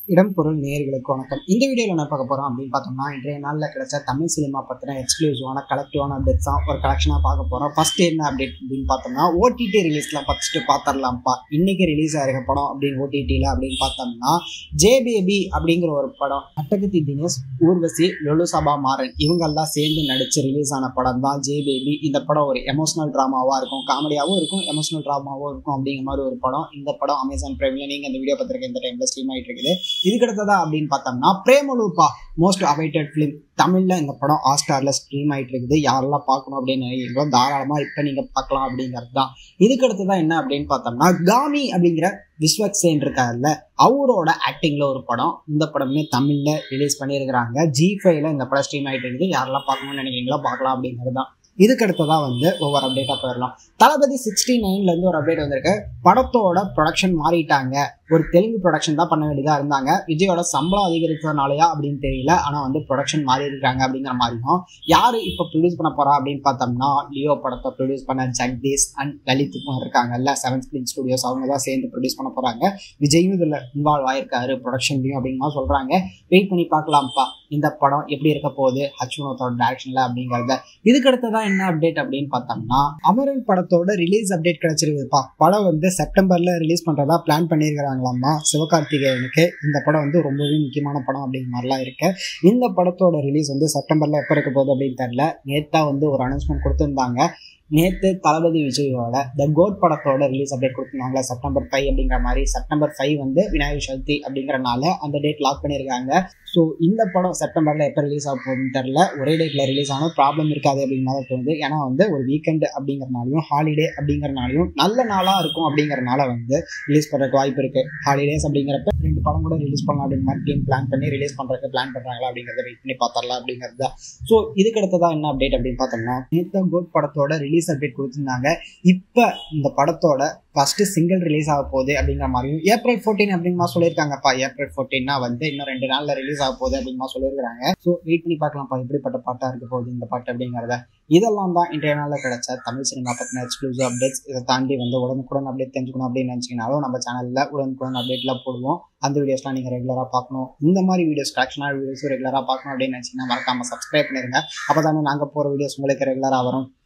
இடம் பொருள் நேர்களுக்கு வணக்கம் இந்த வீடியோவில் என்ன பார்க்க போகிறோம் அப்படின்னு பார்த்தோம்னா இன்றைய நாளில் கிடைச்ச தமிழ் சினிமா பற்றின எக்ஸ்க்ளூசிவான கலெக்டிவான அப்டேட்ஸ் தான் ஒரு கலெக்ஷனாக பார்க்க போகிறோம் ஃபர்ஸ்ட் என்ன அப்டேட் அப்படின்னு பார்த்தோம்னா ஓடிடி ரிலீஸ்லாம் ஃபஸ்ட்டு பார்த்துடலாம்ப்பா இன்னைக்கு ரிலீஸ் ஆகிருக்க படம் அப்படின்னு ஓடிடியில் அப்படின்னு பார்த்தோம்னா ஜே பேபி அப்படிங்கிற ஒரு படம் அட்டகத்தி தினேஷ் ஊர்வசி லொலுசபா மாறன் இவங்கெல்லாம் சேர்ந்து நடித்து ரிலீஸ் ஆன படம் தான் ஜே பேபி இந்த படம் ஒரு எமோஷனல் ட்ராமாவாக இருக்கும் காமெடியாகவும் இருக்கும் எமோஷனல் ட்ராமாவும் இருக்கும் அப்படிங்கிற மாதிரி ஒரு படம் இந்த படம் அமேசான் பிரைமில் நீங்கள் இந்த வீடியோ பார்த்துருக்க இந்த டைமில் ஸ்ட்ரீம் ஆகிட்டு இருக்குது இதுக்கு அடுத்ததா அப்படின்னு பார்த்தோம்னா பிரேமலூப்பா மோஸ்ட் அவைட்டட் ஃபிலிம் தமிழில் இந்த படம் ஹாட்ஸ்டாரில் ஸ்ட்ரீம் ஆகிட்டு இருக்குது யாரெல்லாம் பார்க்கணும் அப்படின்னு நினைக்கிறீங்களோ தாராளமாக இப்போ நீங்கள் பார்க்கலாம் அப்படிங்கிறது தான் இதுக்கு அடுத்ததான் என்ன அப்படின்னு பார்த்தோம்னா காமி அப்படிங்கிற விஸ்வக் சேன் இருக்காருல்ல அவரோட ஆக்டிங்கில் ஒரு படம் இந்த படமே தமிழில் ரிலீஸ் பண்ணியிருக்கிறாங்க ஜி ஃபைவ்ல இந்த படம் ஸ்ட்ரீம் ஆகிட்டு இருக்குது யாரெல்லாம் பார்க்கணும்னு நினைக்கிறீங்களோ பார்க்கலாம் அப்படிங்கிறது தான் இதுக்கு அடுத்ததாக வந்து ஒவ்வொரு அப்டேட்டாக போயிடலாம் தளபதி சிக்ஸ்டி நைன்லேருந்து ஒரு அப்டேட் வந்திருக்கு படத்தோட ப்ரொடக்ஷன் மாறிட்டாங்க ஒரு தெலுங்கு ப்ரொடக்ஷன் தான் பண்ண வேண்டியதாக இருந்தாங்க விஜயோட சம்பளம் அதிகரித்ததுனாலயா அப்படின்னு தெரியல ஆனால் வந்து ப்ரொடக்ஷன் மாறி இருக்காங்க அப்படிங்கிற மாதிரியும் யார் இப்போ ப்ரொடியூஸ் பண்ண போறா அப்படின்னு பார்த்தோம்னா லியோ படத்தை ப்ரொடியூஸ் பண்ண ஜெகதீஷ் அண்ட் லலித் குமார் இருக்காங்கல்ல செவன் ஸ்கிரீன் ஸ்டுடியோஸ் அவங்க தான் சேர்ந்து ப்ரொடியூஸ் பண்ண போகிறாங்க விஜயும் இதில் இன்வால்வ் ஆயிருக்காரு ப்ரொடக்ஷன்லையும் அப்படிங்கிற சொல்கிறாங்க வெயிட் பண்ணி பார்க்கலாம்ப்பா இந்த படம் எப்படி இருக்க போகுது ஹச்சுனோத்தோட டேரக்ஷனில் அப்படிங்கிறத இதுக்கு அடுத்ததான் என்ன அப்டேட் அப்படின்னு பார்த்தோம்னா அமரன் படத்தோட ரிலீஸ் அப்டேட் கிடைச்சிருக்குதுப்பா படம் வந்து செப்டம்பர்ல ரிலீஸ் பண்றதா பிளான் பண்ணியிருக்கிறாங்களாமா சிவகார்த்திகேயனுக்கு இந்த படம் வந்து ரொம்பவே முக்கியமான படம் அப்படிங்கிற மாதிரிலாம் இருக்கு இந்த படத்தோட ரிலீஸ் வந்து செப்டம்பர்ல எப்போ இருக்க போகுது அப்படின்னு தெரியல நேத்தா வந்து ஒரு அனௌன்ஸ்மெண்ட் கொடுத்துருந்தாங்க நேற்று தளபதி விஜயோட த கோட் படத்தோட ரிலீஸ் அப்டேட் கொடுத்துருந்தாங்களா செப்டம்பர் ஃபைவ் அப்படிங்கிற மாதிரி செப்டம்பர் ஃபைவ் வந்து விநாயகர் சதுர்த்தி அப்படிங்கிறனால அந்த டேட் லாக் பண்ணியிருக்காங்க ஸோ இந்த படம் செப்டம்பரில் எப்போ ரிலீஸ் ஆக போகுதுன்னு தெரில ஒரே டேட்டில் ரிலீஸ் ஆனாலும் ப்ராப்ளம் இருக்காது அப்படிங்கிற மாதிரி தோணுது ஏன்னா வந்து ஒரு வீக்கெண்டு அப்படிங்கிறனாலையும் ஹாலிடே அப்படிங்கிறனாலையும் நல்ல நாளாக இருக்கும் அப்படிங்கிறனால வந்து ரிலீஸ் பண்ணுறதுக்கு வாய்ப்பு இருக்குது ஹாலிடேஸ் அப்படிங்கிறப்ப ரெண்டு படம் கூட ரிலீஸ் பண்ணலாம் அப்படிங்கிற மாதிரி டீம் பிளான் பண்ணி ரிலீஸ் பண்ணுறதுக்கு பிளான் பண்ணுறாங்களா அப்படிங்கிறத வெயிட் பண்ணி பார்த்துடலாம் அப்படிங்கிறது தான் ஸோ இதுக்கு அடுத்ததா என்ன அப்டேட் அப்படின்னு பார்த்தோம்னா நேத்த கோட் படத்தோட ரிலீஸ் அப்டேட் கொடுத்துருந்தாங்க இப்போ இந்த படத்தோட ஃபர்ஸ்ட் சிங்கிள் ரிலீஸ் ஆக போகுது அப்படிங்கிற மாதிரியும் ஏப்ரல் ஃபோர்டீன் அப்படிங்கிற மாதிரி சொல்லியிருக்காங்கப்பா ஏப்ரல் ஃபோர்டீன்னா வந்து இன்னும் ரெண்டு நாளில் ரிலீஸ் ஆக போகுது அப்படிங்கிற மாதிரி சொல்லியிருக்காங்க ஸோ வெயிட் பண்ணி பார்க்கலாம்ப்பா எப்படிப்பட்ட பாட்டாக இருக்க போகுது இந்த பாட்டு அப்படிங்கிறத இதெல்லாம் தான் இன்றைய நாளில் கிடைச்ச தமிழ் சினிமா பற்றின எக்ஸ்க்ளூசிவ் அப்டேட்ஸ் இதை தாண்டி வந்து உடனுக்குடன் அப்டேட் தெரிஞ்சுக்கணும் அப்படின்னு நினச்சிங்கனாலும் நம்ம சேனலில் உடனுக்குடன் அப்டேட்லாம் போடுவோம் அந்த வீடியோஸ்லாம் நீங்கள் ரெகுலராக பார்க்கணும் இந்த மாதிரி வீடியோஸ் கரெக்ஷனாக வீடியோஸும் ரெகுலராக பார்க்கணும் அப்படின்னு நினச்சிங்கன்னா மறக்காமல் சப்ஸ்கிரைப் பண்ணிருங்க அப்போ தானே நாங்கள் போகிற வீடியோஸ் உங்களுக்கு ரெகுலராக வரும்